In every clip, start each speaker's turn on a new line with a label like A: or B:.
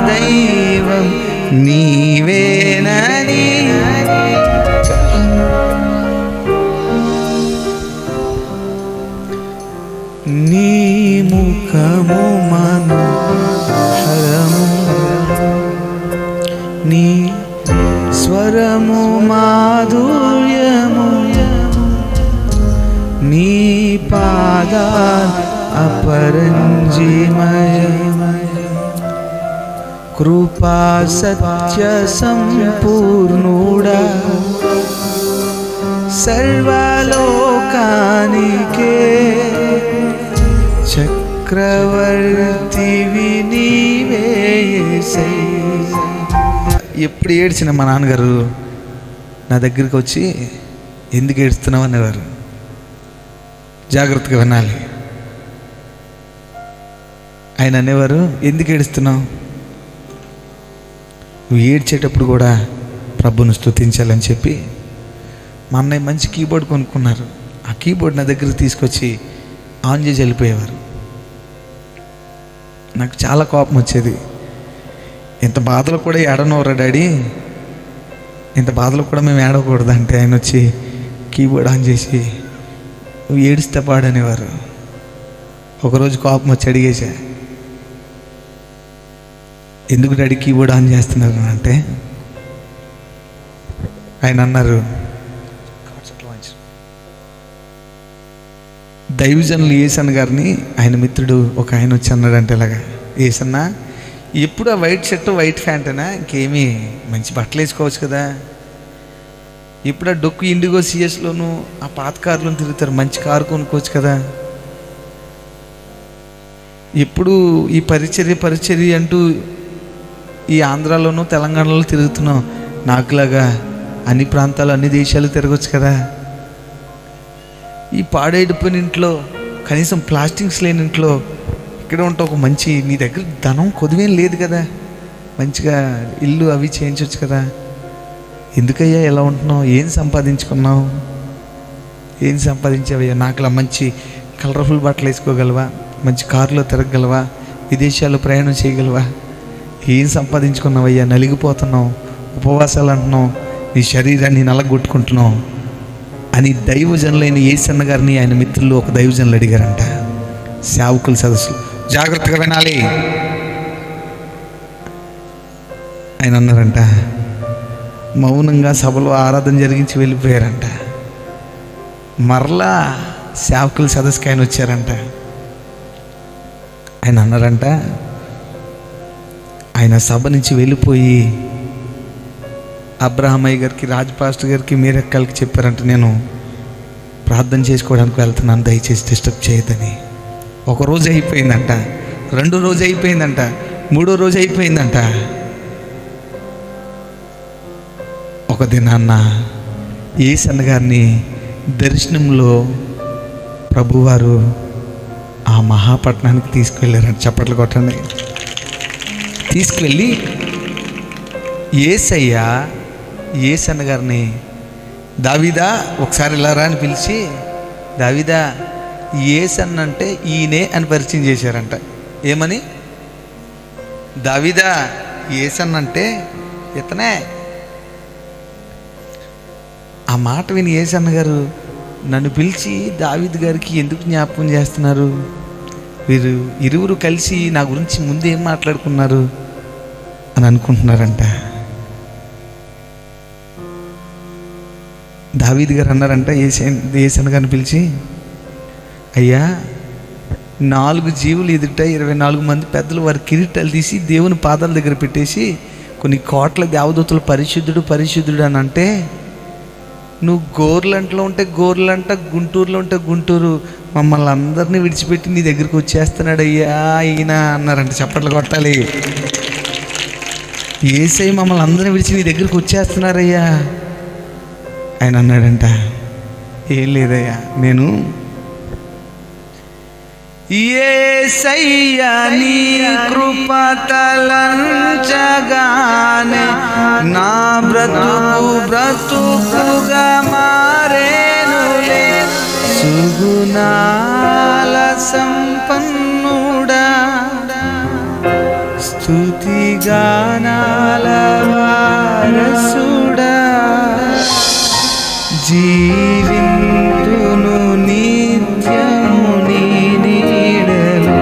A: దైవం నీవేనని నీ ముఖము మనోహరము నీ స్వరము మాధుర్యము నీ పాదా అపరంజిమయమయ కృపా సత్య సంపూర్ణుడా సర్వలోకానికే చక్రవర్తివి నీవే యేసయ్యా. ఎప్పుడు ఏడ్చిన మా నాన్నగారు నా దగ్గరికి వచ్చి ఎందుకు ఏడుస్తున్నావు అనేవారు జాగ్రత్తగా వినాలి ఆయన అనేవారు ఎందుకు ఏడుస్తున్నావు నువ్వు ఏడ్చేటప్పుడు కూడా ప్రభును స్తుతించాలని చెప్పి మా అన్నయ్య మంచి కీబోర్డ్ కొనుక్కున్నారు ఆ కీబోర్డ్ నా దగ్గరికి తీసుకొచ్చి ఆన్ చేసి వెళ్ళిపోయేవారు నాకు చాలా కోపం వచ్చేది ఇంత బాధలు కూడా ఏడనవరా డాడీ ఇంత బాధలు కూడా మేము ఏడవకూడదు అంటే ఆయన వచ్చి కీబోర్డ్ ఆన్ చేసి నువ్వు ఏడిస్తే పాడనేవారు ఒకరోజు కోపం వచ్చి అడిగేశా ఎందుకు డాడీ కీబోర్డ్ ఆన్ చేస్తున్నారు అని అంటే ఆయన అన్నారు దైవజనులు ఏసన్ గారిని ఆయన మిత్రుడు ఒక ఆయన వచ్చి అన్నాడంటే ఇలాగా ఏసన్న ఎప్పుడు ఆ వైట్ షర్ట్ వైట్ ప్యాంటేనా ఇంకేమీ మంచి బట్టలు వేసుకోవచ్చు కదా ఇప్పుడు ఆ డొక్కు ఇండిగో సిఎస్లోను ఆ పాత కారులో తిరుగుతారు మంచి కారు కొనుక్కోవచ్చు కదా ఎప్పుడు ఈ పరిచర్య పరిచర్య అంటూ ఈ ఆంధ్రాలోను తెలంగాణలో తిరుగుతున్నాం నాకులాగా అన్ని ప్రాంతాలు అన్ని దేశాలు తిరగచ్చు కదా ఈ పాడైపోయిన ఇంట్లో కనీసం ప్లాస్టిక్స్ లేని ఇంట్లో ఇక్కడ ఉంటే ఒక మంచి నీ దగ్గర ధనం కొద్దివేం లేదు కదా మంచిగా ఇల్లు అవి చేయించవచ్చు కదా ఎందుకయ్యా ఎలా ఉంటున్నావు ఏం సంపాదించుకున్నావు ఏం సంపాదించావయ్యా నాకు ఇలా మంచి కలర్ఫుల్ బట్టలు వేసుకోగలవా మంచి కారులో తిరగగలవా విదేశాల్లో ప్రయాణం చేయగలవా ఏం సంపాదించుకున్నావయ్యా నలిగిపోతున్నావు ఉపవాసాలు అంటున్నావు నీ శరీరాన్ని నలగొట్టుకుంటున్నావు అని దైవజనులైన ఏసన్న గారిని ఆయన మిత్రులు ఒక దైవజనులు అడిగారంట సేవకుల సదస్సు జాగ్రత్తగా వినాలి ఆయన అన్నారంట మౌనంగా సభలో ఆరాధన జరిగించి వెళ్ళిపోయారంట మరలా సేవకుల సదస్సుకి ఆయన వచ్చారంట ఆయన అన్నారంట ఆయన సభ నుంచి వెళ్ళిపోయి అబ్రహమయ్య గారికి రాజ్ పాస్టర్ గారికి మీరెక్కలకి చెప్పారంట నేను ప్రార్థన చేసుకోవడానికి వెళ్తున్నాను దయచేసి డిస్టర్బ్ చేయొద్దని ఒక రోజు అయిపోయిందంట రెండో రోజు అయిపోయిందంట మూడో రోజు అయిపోయిందంట ఒక దినాన్న ఏసన్న గారిని దర్శనంలో ప్రభువారు ఆ మహాపట్నానికి తీసుకువెళ్ళారంట చప్పట్లు కొట్టండి తీసుకువెళ్ళి ఏసయ్య ఏసన్న గారిని దావిదా ఒకసారి ఇలా రా అని పిలిచి దావిదా ఏసన్న అంటే ఈయనే అని పరిచయం చేశారంట ఏమని దావిదా ఏసన్న అంటే ఇతనే ఆ మాట విని ఏసన్న గారు నన్ను పిలిచి దావిద్ గారికి ఎందుకు జ్ఞాపకం చేస్తున్నారు వీరు ఇరువురు కలిసి నా గురించి ముందు ఏం మాట్లాడుకున్నారు అని అనుకుంటున్నారంట దావీద్ గారు అన్నారంట ఏసన్ ఏసన్ గారిని పిలిచి అయ్యా నాలుగు జీవులు ఎదుట ఇరవై నాలుగు మంది పెద్దలు వారి కిరీటాలు తీసి దేవుని పాదాల దగ్గర పెట్టేసి కొన్ని కోట్ల దేవదూతలు పరిశుద్ధుడు పరిశుద్ధుడు అని అంటే నువ్వు గోర్లంటలో ఉంటే గోర్లంట గుంటూరులో ఉంటే గుంటూరు మమ్మల్ని అందరినీ విడిచిపెట్టి నీ దగ్గరికి వచ్చేస్తున్నాడు అయ్యా ఈయన అన్నారంట చప్పట్లు కొట్టాలి ఏసై మమ్మల్ని అందరినీ విడిచి నీ దగ్గరికి వచ్చేస్తున్నారయ్యా ఆయన అన్నాడంట ఏం లేదయ్యా నేను ఏసయ్యా నీ కృపతలంచగానే నా బ్రతుకు బ్రతుకుగా మారేనులే సుగుణాల సంపన్నుడా స్తుతి గానాల వారసుడా జీవింతును నిత్యము నీ నీడలో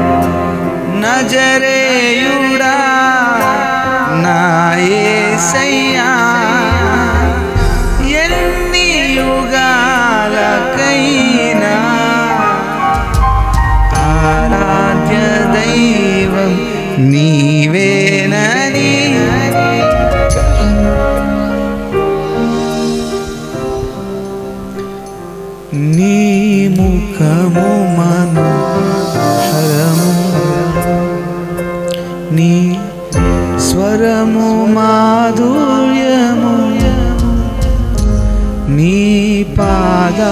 A: నజరేయుడా నా యేసయ్యా ఎన్ని యుగాలకైనా ఆరాధ్య దైవం నీవేనని నీ ముఖము మనోహరము నీ స్వరము మాధుర్యము నీ పాదా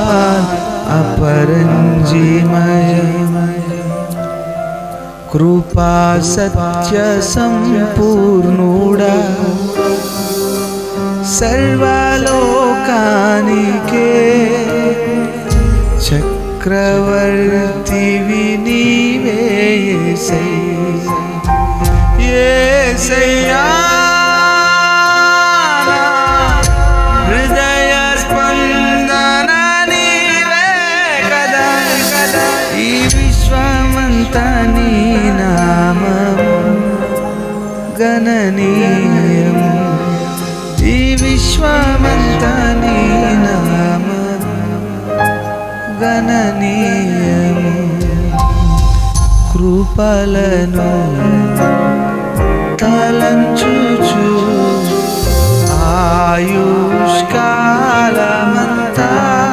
A: అపరంజిమయమయ కృపా సత్య సంపూర్ణుడా సర్వలోకానికే చక్రవర్తివి నీవే యేసయ్యా. యేసయ్యా నా హృదయ స్పందన నీవే కదా కదా ఈ విశ్వమంత నీ నామము గణనీయము ఈ విశ్వమంత నీ నామము గణనీయము కృపలను తలంచుచు ఆయుష్కాలమంతా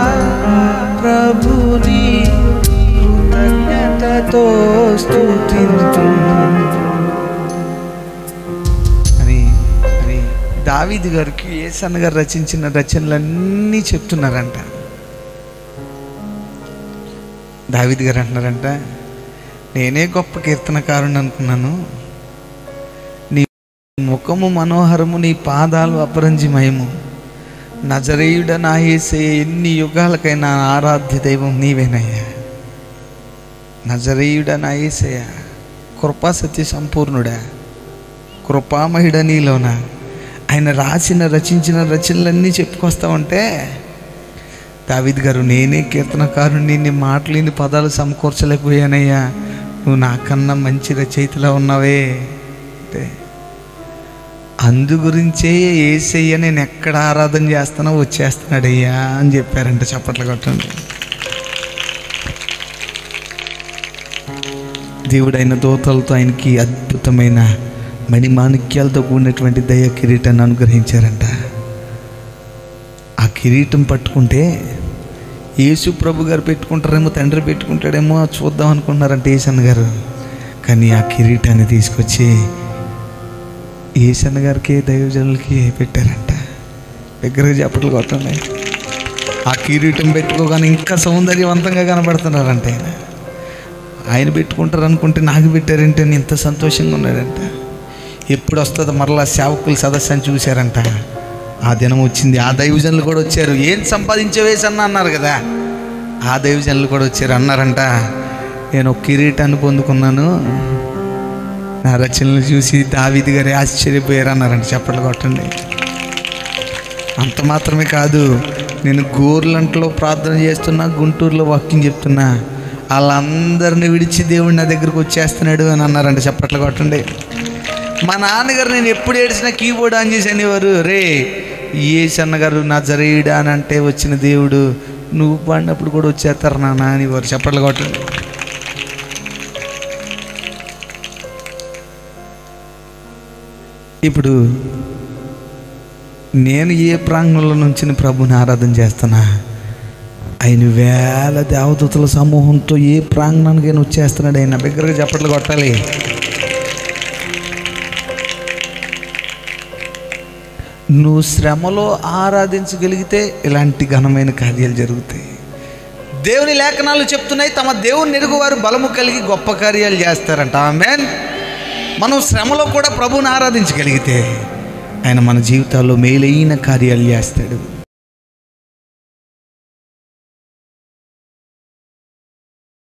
A: ప్రభుని కృతజ్ఞతతో స్తుతింతు అని అని దావీదు గారికి ఏసన్న గారు రచించిన రచనలన్నీ చెప్తున్నారంట దావీదు గారు అంటున్నారంట నేనే గొప్ప కీర్తనకారుని అనుకున్నాను నీ ముఖము మనోహరము నీ పాదాలు అపరంజిమయము నజరేయుడ నా యేసే ఎన్ని యుగాలకైనా ఆరాధ్య దైవం నీవేనయ్యా నజరేయుడ నా యేసయ్య కృపా సత్య సంపూర్ణుడా కృపామహిడ నీలోన ఆయన రాసిన రచించిన రచనలన్నీ చెప్పుకొస్తా ఉంటే దావిద్ గారు నేనే కీర్తనకారుని నీ మాటలేని పదాలు సమకూర్చలేకపోయానయ్యా నువ్వు నాకన్నా మంచి రచయితలా ఉన్నావే అంటే అందు గురించే ఏసయ్య నేను ఎక్కడ ఆరాధన చేస్తానో వచ్చేస్తున్నాడయ్యా అని చెప్పారంట చప్పట్లు కొట్టండి దేవుడైన దోతలతో ఆయనకి అద్భుతమైన మణిమాణిక్యాలతో కూడినటువంటి దయ కిరీటాన్ని అనుగ్రహించారంట ఆ కిరీటం పట్టుకుంటే యేసు ప్రభు గారు పెట్టుకుంటారేమో తండ్రి పెట్టుకుంటాడేమో చూద్దాం అనుకుంటున్నారంట ఏసన్న గారు కానీ ఆ కిరీటాన్ని తీసుకొచ్చి ఏసన్న గారికి దైవజనులకి పెట్టారంట దగ్గరగా చప్పట్లు కొట్టండి ఆ కిరీటం పెట్టుకోగానే ఇంకా సౌందర్యవంతంగా కనబడుతున్నారంట ఆయన ఆయన పెట్టుకుంటారు అనుకుంటే నాకు పెట్టారంటే నేను ఇంత సంతోషంగా ఉన్నాడంట ఎప్పుడు వస్తుందో మరలా సేవకుల సదస్సు అని చూశారంట ఆ దినం వచ్చింది ఆ దైవజనులు కూడా వచ్చారు ఏం సంపాదించవేసన్న అన్నారు కదా ఆ దైవజనులు కూడా వచ్చారు అన్నారంట నేను ఒక కిరీటాన్ని పొందుకున్నాను నా రచనలు చూసి దావిది గారి ఆశ్చర్యపోయారు అన్నారంట చప్పట్లు కొట్టండి అంత మాత్రమే కాదు నేను గోర్లంట్లో ప్రార్థన చేస్తున్నా గుంటూరులో వాకింగ్ చెప్తున్నా వాళ్ళందరిని విడిచి దేవుడు నా దగ్గరకు వచ్చేస్తున్నాడు అని అన్నారంట చప్పట్లు కొట్టండి మా నాన్నగారు నేను ఎప్పుడు ఏడిసినా కీబోర్డ్ ఆన్ చేసి అనేవారు రే ఏ సన్నగారు నా జరేయుడా అని అంటే వచ్చిన దేవుడు నువ్వు పాడినప్పుడు కూడా వచ్చేస్తారు నాన్న అని వారు చప్పట్లు కొట్టండి ఇప్పుడు నేను ఏ ప్రాంగణంలో నుంచి ప్రభుని ఆరాధన చేస్తున్నా ఆయన వేల దేవదూతల సమూహంతో ఏ ప్రాంగణానికి వచ్చేస్తున్నాడు ఆయన బిగ్గరగా చప్పట్లు కొట్టాలి నువ్వు శ్రమలో ఆరాధించగలిగితే ఇలాంటి ఘనమైన కార్యాలు జరుగుతాయి దేవుని లేఖనాలు చెప్తున్నాయి తమ దేవుని ఎరుగువారు బలము కలిగి గొప్ప కార్యాలు చేస్తారంట ఆమెన్ మనం శ్రమలో కూడా ప్రభువుని ఆరాధించగలిగితే ఆయన మన జీవితాల్లో మేలైన కార్యాలు చేస్తాడు